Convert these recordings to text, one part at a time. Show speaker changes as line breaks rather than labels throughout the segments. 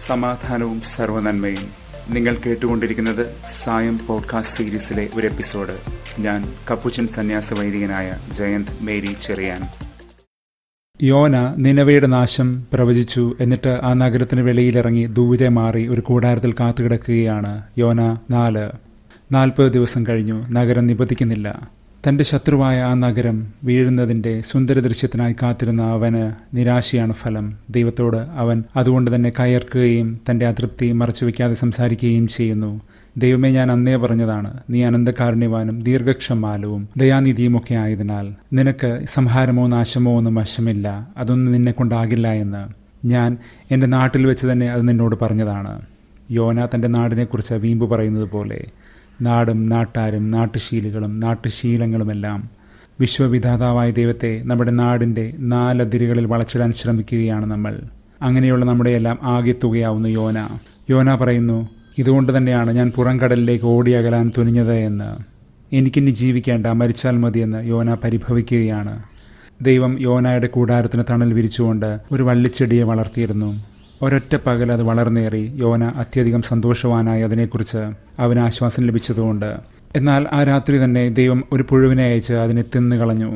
സമാധാനവും സർവനന്മയും നിങ്ങൾ കേട്ടുകൊണ്ടിരിക്കുന്നത് സായം പോഡ്കാസ്റ്റ് സീരീസിലെ ഒരു എപ്പിസോഡ് ഞാൻ കപ്പുച്ചൻ സന്യാസ വൈദികനായ ജയന്ത് മേരി ചെറിയാൻ യോന നിനവയുടെ നാശം പ്രവചിച്ചു എന്നിട്ട് ആ നഗരത്തിന് വെളിയിലിറങ്ങി ദൂരെ മാറി ഒരു കൂടാരത്തിൽ കാത്തുകിടക്കുകയാണ് യോന നാല് നാൽപ്പത് ദിവസം കഴിഞ്ഞു നഗരം നിബന്ധിക്കുന്നില്ല തന്റെ ശത്രുവായ ആ നഗരം വീഴുന്നതിന്റെ സുന്ദര ദൃശ്യത്തിനായി കാത്തിരുന്ന അവന് നിരാശയാണ് ഫലം ദൈവത്തോട് അവൻ അതുകൊണ്ട് തന്നെ കയർക്കുകയും തന്റെ അതൃപ്തി മറച്ചുവെക്കാതെ സംസാരിക്കുകയും ചെയ്യുന്നു ദൈവമേ ഞാൻ അന്നേ പറഞ്ഞതാണ് നീ അനന്തകാരുണ്യവാനും ദീർഘക്ഷമാലവും ദയാനിധിയുമൊക്കെ ആയതിനാൽ നിനക്ക് സംഹാരമോ നാശമോ ഒന്നും വശമില്ല അതൊന്നും നിന്നെ കൊണ്ടാകില്ല എന്ന് ഞാൻ എൻ്റെ നാട്ടിൽ വെച്ച് തന്നെ അത് നിന്നോട് പറഞ്ഞതാണ് യോന തൻ്റെ നാടിനെക്കുറിച്ച് വീമ്പ് പറയുന്നത് പോലെ നാടും നാട്ടാരും നാട്ടുശീലുകളും നാട്ടുശീലങ്ങളുമെല്ലാം വിശ്വവിധാതാവായ ദൈവത്തെ നമ്മുടെ നാടിൻ്റെ നാലതിരുകളിൽ വളച്ചിടാൻ ശ്രമിക്കുകയാണ് നമ്മൾ അങ്ങനെയുള്ള നമ്മുടെയെല്ലാം ആകെ തുകയാവുന്ന യോന യോന പറയുന്നു ഇതുകൊണ്ട് തന്നെയാണ് ഞാൻ പുറംകടലിലേക്ക് ഓടിയകലാൻ തുനിഞ്ഞത് എന്ന് എനിക്കിനി ജീവിക്കേണ്ട മരിച്ചാൽ മതിയെന്ന് യോന പരിഭവിക്കുകയാണ് ദൈവം യോനായുടെ കൂടാരത്തിന് തണൽ വിരിച്ചുകൊണ്ട് ഒരു വള്ളിച്ചെടിയെ വളർത്തിയിരുന്നു ഒരൊറ്റ പകൽ അത് വളർന്നേറി യോന അത്യധികം സന്തോഷവാനായി അതിനെക്കുറിച്ച് അവന് ആശ്വാസം ലഭിച്ചതുകൊണ്ട് എന്നാൽ ആ രാത്രി തന്നെ ദൈവം ഒരു പുഴുവിനെ അയച്ച് അതിനെ തിന്നുകളഞ്ഞു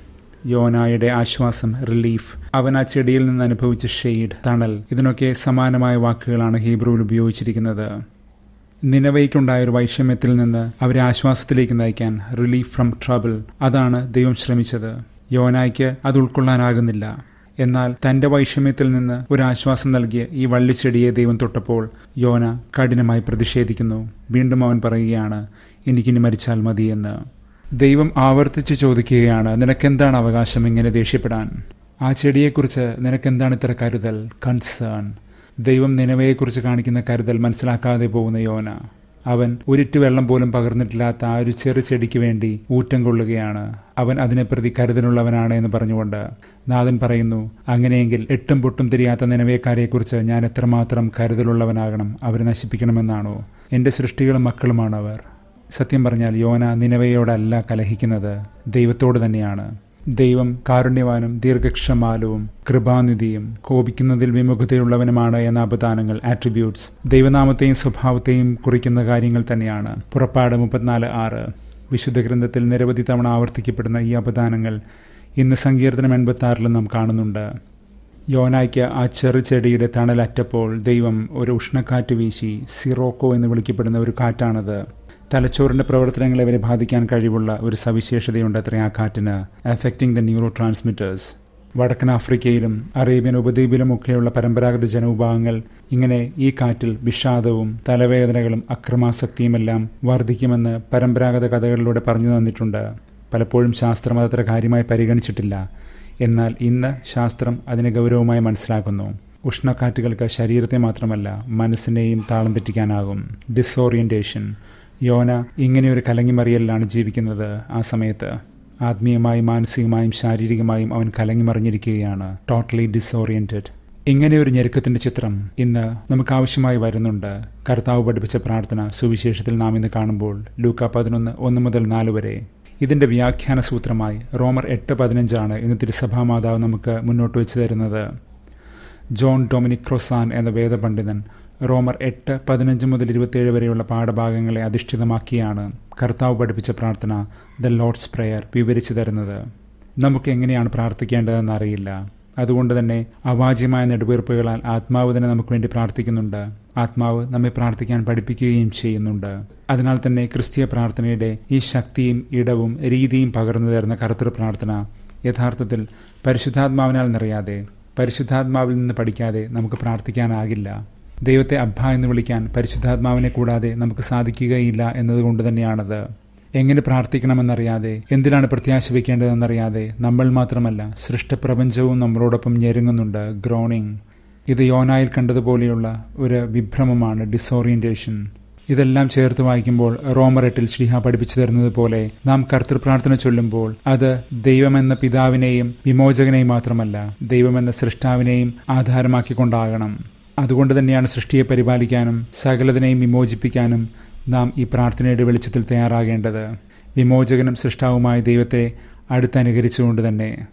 യോനായുടെ ആശ്വാസം റിലീഫ് അവൻ ആ ചെടിയിൽ നിന്ന് അനുഭവിച്ച ഷെയ്ഡ് തണൽ ഇതിനൊക്കെ സമാനമായ വാക്കുകളാണ് ഹീബ്രുവിൽ ഉപയോഗിച്ചിരിക്കുന്നത് നിലവയ്ക്കുണ്ടായ ഒരു വൈഷമ്യത്തിൽ നിന്ന് അവരെ ആശ്വാസത്തിലേക്ക് നയിക്കാൻ റിലീഫ് ഫ്രം ട്രബിൾ അതാണ് ദൈവം ശ്രമിച്ചത് യോനായ്ക്ക് അത് ഉൾക്കൊള്ളാനാകുന്നില്ല എന്നാൽ തന്റെ വൈഷമ്യത്തിൽ നിന്ന് ഒരു ആശ്വാസം നൽകിയ ഈ വള്ളിച്ചെടിയെ ദൈവം തൊട്ടപ്പോൾ യോന കഠിനമായി പ്രതിഷേധിക്കുന്നു വീണ്ടും അവൻ പറയുകയാണ് എനിക്കിനി മരിച്ചാൽ മതിയെന്ന് ദൈവം ആവർത്തിച്ച് ചോദിക്കുകയാണ് നിനക്കെന്താണ് അവകാശം ഇങ്ങനെ ദേഷ്യപ്പെടാൻ ആ ചെടിയെക്കുറിച്ച് നിനക്കെന്താണ് ഇത്ര കരുതൽ കൺസേൺ ദൈവം നിലവയെക്കുറിച്ച് കാണിക്കുന്ന കരുതൽ മനസ്സിലാക്കാതെ പോകുന്ന യോന അവൻ ഒരിറ്റ് വെള്ളം പോലും പകർന്നിട്ടില്ലാത്ത ആ ഒരു ചെറു ചെടിക്ക് വേണ്ടി ഊറ്റം കൊള്ളുകയാണ് അവൻ അതിനെ പ്രതി കരുതലുള്ളവനാണ് എന്ന് പറഞ്ഞുകൊണ്ട് നാഥൻ പറയുന്നു അങ്ങനെയെങ്കിൽ എട്ടും പൊട്ടും തിരിയാത്ത നിലവേക്കാരെക്കുറിച്ച് ഞാൻ എത്രമാത്രം കരുതലുള്ളവനാകണം അവരെ നശിപ്പിക്കണമെന്നാണോ എൻ്റെ സൃഷ്ടികളും മക്കളുമാണ് അവർ സത്യം പറഞ്ഞാൽ യോന നിലവയോടല്ല കലഹിക്കുന്നത് ദൈവത്തോട് തന്നെയാണ് ദൈവം കാരുണ്യവാനും ദീർഘക്ഷമാലവും കൃപാനിധിയും കോപിക്കുന്നതിൽ വിമുഖതയുള്ളവനുമാണ് എന്ന അപദാനങ്ങൾ ആട്രിബ്യൂട്ട്സ് ദൈവനാമത്തെയും സ്വഭാവത്തെയും കുറിക്കുന്ന കാര്യങ്ങൾ തന്നെയാണ് പുറപ്പാട് മുപ്പത്തിനാല് ആറ് വിശുദ്ധ ഗ്രന്ഥത്തിൽ നിരവധി തവണ ആവർത്തിക്കപ്പെടുന്ന ഈ അപദാനങ്ങൾ ഇന്ന് സങ്കീർത്തനം എൺപത്തി ആറിലും നാം കാണുന്നുണ്ട് യോനായ്ക്ക് ആ ചെറു ചെടിയുടെ തണലറ്റപ്പോൾ ദൈവം ഒരു ഉഷ്ണക്കാറ്റ് വീശി സിറോക്കോ എന്ന് വിളിക്കപ്പെടുന്ന ഒരു കാറ്റാണത് തലച്ചോറിന്റെ പ്രവർത്തനങ്ങളെ വരെ ബാധിക്കാൻ കഴിവുള്ള ഒരു സവിശേഷതയുണ്ട് അത്ര ആ കാറ്റിന് അഫക്റ്റിംഗ് ദ ന്യൂറോ ട്രാൻസ്മിറ്റേഴ്സ് വടക്കൻ ആഫ്രിക്കയിലും അറേബ്യൻ ഉപദ്വീപിലുമൊക്കെയുള്ള പരമ്പരാഗത ജനവിഭാഗങ്ങൾ ഇങ്ങനെ ഈ കാറ്റിൽ വിഷാദവും തലവേദനകളും അക്രമാസക്തിയുമെല്ലാം വർദ്ധിക്കുമെന്ന് പരമ്പരാഗത കഥകളിലൂടെ പറഞ്ഞു തന്നിട്ടുണ്ട് പലപ്പോഴും ശാസ്ത്രം അതത്ര കാര്യമായി പരിഗണിച്ചിട്ടില്ല എന്നാൽ ഇന്ന് ശാസ്ത്രം അതിനെ ഗൗരവമായി മനസ്സിലാക്കുന്നു ഉഷ്ണക്കാറ്റുകൾക്ക് ശരീരത്തെ മാത്രമല്ല മനസ്സിനെയും താളം തെറ്റിക്കാനാകും ഡിസോറിയന്റേഷൻ യോന ഇങ്ങനെയൊരു കലങ്ങിമറിയലിലാണ് ജീവിക്കുന്നത് ആ സമയത്ത് ആത്മീയമായും മാനസികമായും ശാരീരികമായും അവൻ കലങ്ങിമറിഞ്ഞിരിക്കുകയാണ് ടോട്ടലി ഡിസോറിയന്റഡ് ഇങ്ങനെ ഒരു ഞെരുക്കത്തിന്റെ ചിത്രം ഇന്ന് നമുക്ക് ആവശ്യമായി വരുന്നുണ്ട് കർത്താവ് പഠിപ്പിച്ച പ്രാർത്ഥന സുവിശേഷത്തിൽ നാം ഇന്ന് കാണുമ്പോൾ ലൂക്ക പതിനൊന്ന് ഒന്ന് മുതൽ നാല് വരെ ഇതിന്റെ വ്യാഖ്യാന സൂത്രമായി റോമർ എട്ട് പതിനഞ്ചാണ് ഇന്ന് തിരുസഭാ മാതാവ് നമുക്ക് മുന്നോട്ട് വെച്ച് തരുന്നത് ജോൺ ഡൊമിനിക് ക്രൊസാൻ എന്ന വേദപണ്ഡിതൻ റോമർ എട്ട് പതിനഞ്ച് മുതൽ ഇരുപത്തിയേഴ് വരെയുള്ള പാഠഭാഗങ്ങളെ അധിഷ്ഠിതമാക്കിയാണ് കർത്താവ് പഠിപ്പിച്ച പ്രാർത്ഥന ദ ലോർഡ്സ് പ്രെയർ വിവരിച്ചു തരുന്നത് നമുക്ക് എങ്ങനെയാണ് പ്രാർത്ഥിക്കേണ്ടതെന്ന് അറിയില്ല അതുകൊണ്ട് തന്നെ അവാജ്യമായ നെടുവീർപ്പുകളാൽ ആത്മാവ് തന്നെ നമുക്ക് വേണ്ടി പ്രാർത്ഥിക്കുന്നുണ്ട് ആത്മാവ് നമ്മെ പ്രാർത്ഥിക്കാൻ പഠിപ്പിക്കുകയും ചെയ്യുന്നുണ്ട് അതിനാൽ തന്നെ ക്രിസ്തീയ പ്രാർത്ഥനയുടെ ഈ ശക്തിയും ഇടവും രീതിയും പകർന്നു തരുന്ന കർത്തൃ പ്രാർത്ഥന യഥാർത്ഥത്തിൽ പരിശുദ്ധാത്മാവിനാൽ നിറയാതെ പരിശുദ്ധാത്മാവിൽ നിന്ന് പഠിക്കാതെ നമുക്ക് പ്രാർത്ഥിക്കാനാകില്ല ദൈവത്തെ അബ്ബ എന്ന് വിളിക്കാൻ പരിശുദ്ധാത്മാവിനെ കൂടാതെ നമുക്ക് സാധിക്കുകയില്ല എന്നതുകൊണ്ട് തന്നെയാണത് എങ്ങനെ പ്രാർത്ഥിക്കണമെന്നറിയാതെ എന്തിനാണ് പ്രത്യാശ വയ്ക്കേണ്ടതെന്നറിയാതെ നമ്മൾ മാത്രമല്ല സൃഷ്ടപ്രപഞ്ചവും നമ്മളോടൊപ്പം ഞെരുങ്ങുന്നുണ്ട് ഗ്രോണിംഗ് ഇത് യോനായിൽ കണ്ടതുപോലെയുള്ള ഒരു വിഭ്രമമാണ് ഡിസോറിയന്റേഷൻ ഇതെല്ലാം ചേർത്ത് വായിക്കുമ്പോൾ റോമറെട്ടിൽ ശ്രീഹ പഠിപ്പിച്ചു തരുന്നത് പോലെ നാം കർത്തൃപ്രാർത്ഥന ചൊല്ലുമ്പോൾ അത് ദൈവമെന്ന പിതാവിനെയും വിമോചകനെയും മാത്രമല്ല ദൈവമെന്ന സൃഷ്ടാവിനെയും ആധാരമാക്കിക്കൊണ്ടാകണം അതുകൊണ്ട് തന്നെയാണ് സൃഷ്ടിയെ പരിപാലിക്കാനും സകലതിനെയും വിമോചിപ്പിക്കാനും നാം ഈ പ്രാർത്ഥനയുടെ വെളിച്ചത്തിൽ തയ്യാറാകേണ്ടത് വിമോചകനും സൃഷ്ടാവുമായ ദൈവത്തെ അടുത്തനുകരിച്ചുകൊണ്ട് തന്നെ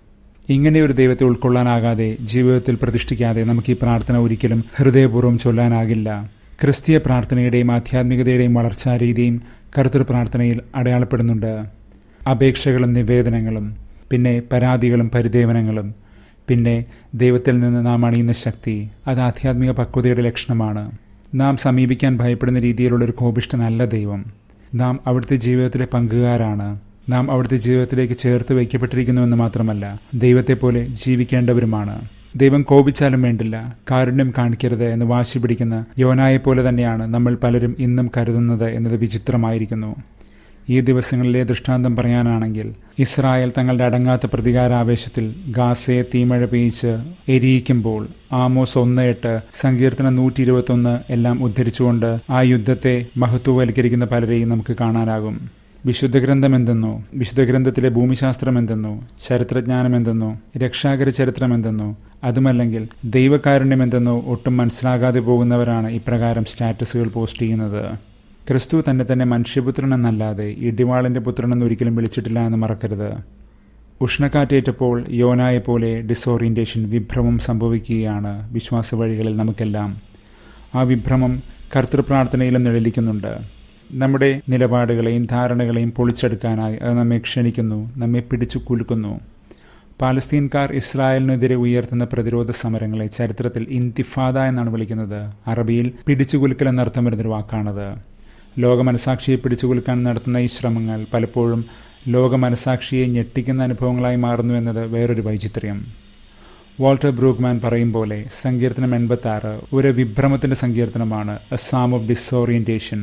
ഇങ്ങനെയൊരു ദൈവത്തെ ഉൾക്കൊള്ളാനാകാതെ ജീവിതത്തിൽ പ്രതിഷ്ഠിക്കാതെ നമുക്ക് ഈ പ്രാർത്ഥന ഒരിക്കലും ഹൃദയപൂർവ്വം ചൊല്ലാനാകില്ല ക്രിസ്തീയ പ്രാർത്ഥനയുടെയും ആധ്യാത്മികതയുടെയും വളർച്ചാരീതിയും കർത്തൃ പ്രാർത്ഥനയിൽ അടയാളപ്പെടുന്നുണ്ട് അപേക്ഷകളും നിവേദനങ്ങളും പിന്നെ പരാതികളും പരിദേവനങ്ങളും പിന്നെ ദൈവത്തിൽ നിന്ന് നാം അണിയുന്ന ശക്തി അത് ആധ്യാത്മിക പക്വതയുടെ ലക്ഷണമാണ് നാം സമീപിക്കാൻ ഭയപ്പെടുന്ന രീതിയിലുള്ള ഒരു കോപിഷ്ടനല്ല ദൈവം നാം അവിടുത്തെ ജീവിതത്തിലെ പങ്കുകാരാണ് നാം അവിടുത്തെ ജീവിതത്തിലേക്ക് ചേർത്ത് വയ്ക്കപ്പെട്ടിരിക്കുന്നുവെന്ന് മാത്രമല്ല ദൈവത്തെ പോലെ ജീവിക്കേണ്ടവരുമാണ് ദൈവം കോപിച്ചാലും വേണ്ടില്ല കാരുണ്യം കാണിക്കരുത് എന്ന് വാശി പിടിക്കുന്ന യോനായെ പോലെ തന്നെയാണ് നമ്മൾ പലരും ഇന്നും കരുതുന്നത് എന്നത് വിചിത്രമായിരിക്കുന്നു ഈ ദിവസങ്ങളിലെ ദൃഷ്ടാന്തം പറയാനാണെങ്കിൽ ഇസ്രായേൽ തങ്ങളുടെ അടങ്ങാത്ത പ്രതികാരാവേശത്തിൽ ഗാസയെ തീമഴ പെയ്ച്ച് എരിയിക്കുമ്പോൾ ആമോസ് ഒന്ന് എട്ട് സങ്കീർത്തനം നൂറ്റി ഇരുപത്തൊന്ന് എല്ലാം ഉദ്ധരിച്ചുകൊണ്ട് ആ യുദ്ധത്തെ മഹത്വവൽക്കരിക്കുന്ന പലരെയും നമുക്ക് കാണാനാകും വിശുദ്ധ ഗ്രന്ഥം എന്തെന്നോ വിശുദ്ധ ഗ്രന്ഥത്തിലെ ഭൂമിശാസ്ത്രം എന്തെന്നോ ചരിത്രജ്ഞാനം എന്തെന്നോ രക്ഷാകര ചരിത്രം എന്തെന്നോ അതുമല്ലെങ്കിൽ ദൈവകാരുണ്യം എന്തെന്നോ ഒട്ടും മനസ്സിലാകാതെ പോകുന്നവരാണ് ഇപ്രകാരം സ്റ്റാറ്റസുകൾ പോസ്റ്റ് ചെയ്യുന്നത് ക്രിസ്തു തന്നെ തന്നെ മനുഷ്യപുത്രൻ എന്നല്ലാതെ ഇടിവാളിന്റെ പുത്രൻ എന്നൊരിക്കലും വിളിച്ചിട്ടില്ല എന്ന് മറക്കരുത് ഉഷ്ണക്കാറ്റേറ്റപ്പോൾ യോനായെ പോലെ ഡിസോറിയന്റേഷൻ വിഭ്രമം സംഭവിക്കുകയാണ് വിശ്വാസ വഴികളിൽ നമുക്കെല്ലാം ആ വിഭ്രമം കർത്തൃപ്രാർത്ഥനയിലും നിഴലിക്കുന്നുണ്ട് നമ്മുടെ നിലപാടുകളെയും ധാരണകളെയും പൊളിച്ചെടുക്കാനായി അത് നമ്മെ ക്ഷണിക്കുന്നു നമ്മെ പിടിച്ചു കുലുക്കുന്നു പാലസ്തീൻകാർ ഇസ്രായേലിനെതിരെ ഉയർത്തുന്ന പ്രതിരോധ സമരങ്ങളെ ചരിത്രത്തിൽ ഇന്തിഫാദ എന്നാണ് വിളിക്കുന്നത് അറബിയിൽ പിടിച്ചുകുലുക്കൽ എന്നർത്ഥം വരുന്നൊരു വാക്കാണത് ലോക മനസാക്ഷിയെ പിടിച്ചുകുലുക്കാൻ നടത്തുന്ന ഈ ശ്രമങ്ങൾ പലപ്പോഴും ലോക മനസാക്ഷിയെ ഞെട്ടിക്കുന്ന അനുഭവങ്ങളായി മാറുന്നു എന്നത് വേറൊരു വൈചിത്ര്യം വാൾട്ടർ ബ്രൂക്ക്മാൻ പറയും പോലെ സങ്കീർത്തനം എൺപത്തി ആറ് ഒരു വിഭ്രമത്തിന്റെ സങ്കീർത്തനമാണ് എ സാം ഓഫ് ഡിസോറിയന്റേഷൻ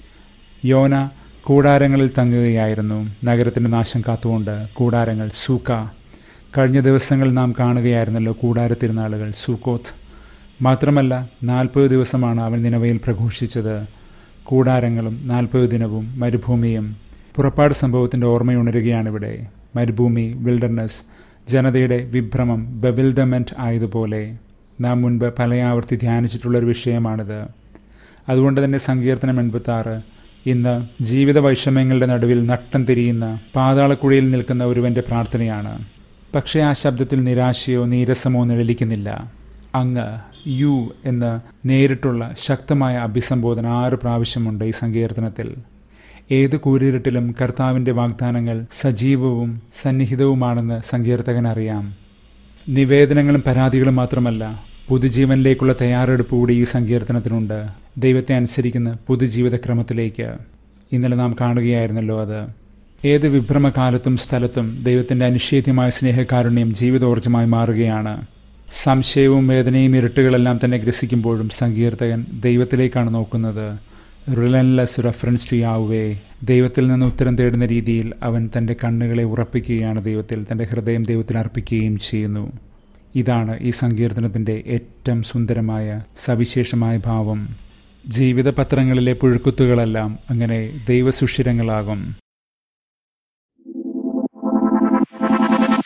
യോന കൂടാരങ്ങളിൽ തങ്ങുകയായിരുന്നു നഗരത്തിന്റെ നാശം കാത്തുകൊണ്ട് കൂടാരങ്ങൾ സൂക്ക കഴിഞ്ഞ ദിവസങ്ങൾ നാം കാണുകയായിരുന്നല്ലോ കൂടാര തിരുനാളുകൾ സൂക്കോത്ത് മാത്രമല്ല നാൽപ്പത് ദിവസമാണ് അവൻ നിലവയിൽ പ്രഘോഷിച്ചത് കൂടാരങ്ങളും നാൽപ്പത് ദിനവും മരുഭൂമിയും പുറപ്പാട് സംഭവത്തിന്റെ ഓർമ്മയുണരുകയാണിവിടെ മരുഭൂമി വിൽഡർനെസ് ജനതയുടെ വിഭ്രമം ബെവിൽഡമെന്റ് ആയതുപോലെ നാം മുൻപ് പലയാവർത്തി ധ്യാനിച്ചിട്ടുള്ളൊരു വിഷയമാണിത് അതുകൊണ്ട് തന്നെ സങ്കീർത്തനം എൺപത്തി ആറ് ഇന്ന് ജീവിത വൈഷമ്യങ്ങളുടെ നടുവിൽ നട്ടം തിരിയുന്ന പാതാളക്കുഴിയിൽ നിൽക്കുന്ന ഒരുവന്റെ പ്രാർത്ഥനയാണ് പക്ഷേ ആ ശബ്ദത്തിൽ നിരാശയോ നീരസമോ നിഴലിക്കുന്നില്ല അങ്ങ് യു എന്ന് നേരിട്ടുള്ള ശക്തമായ അഭിസംബോധന ആറ് പ്രാവശ്യമുണ്ട് ഈ സങ്കീർത്തനത്തിൽ ഏത് കൂരിരുട്ടിലും കർത്താവിന്റെ വാഗ്ദാനങ്ങൾ സജീവവും സന്നിഹിതവുമാണെന്ന് സങ്കീർത്തകൻ അറിയാം നിവേദനങ്ങളും പരാതികളും മാത്രമല്ല പുതുജീവനിലേക്കുള്ള തയ്യാറെടുപ്പ് കൂടി ഈ സങ്കീർത്തനത്തിനുണ്ട് ദൈവത്തെ അനുസരിക്കുന്ന പുതുജീവിതക്രമത്തിലേക്ക് ഇന്നലെ നാം കാണുകയായിരുന്നല്ലോ അത് ഏത് വിഭ്രമകാലത്തും സ്ഥലത്തും ദൈവത്തിന്റെ അനിഷേധ്യമായ സ്നേഹകാരുണ്യം ജീവിതോർജ്ജമായി മാറുകയാണ് സംശയവും വേദനയും ഇരുട്ടുകളെല്ലാം തന്നെ ഗ്രസിക്കുമ്പോഴും സങ്കീർത്തകൻ ദൈവത്തിലേക്കാണ് നോക്കുന്നത് റിലൻലെസ് റെഫറൻസ് ടു യാവേ ദൈവത്തിൽ നിന്ന് ഉത്തരം തേടുന്ന രീതിയിൽ അവൻ തൻ്റെ കണ്ണുകളെ ഉറപ്പിക്കുകയാണ് ദൈവത്തിൽ തൻ്റെ ഹൃദയം ദൈവത്തിൽ അർപ്പിക്കുകയും ചെയ്യുന്നു ഇതാണ് ഈ സങ്കീർത്തനത്തിൻ്റെ ഏറ്റവും സുന്ദരമായ സവിശേഷമായ ഭാവം ജീവിത പത്രങ്ങളിലെ പുഴുക്കുത്തുകളെല്ലാം അങ്ങനെ ദൈവസുഷിരങ്ങളാകും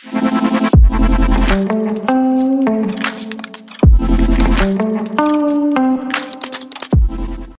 thank you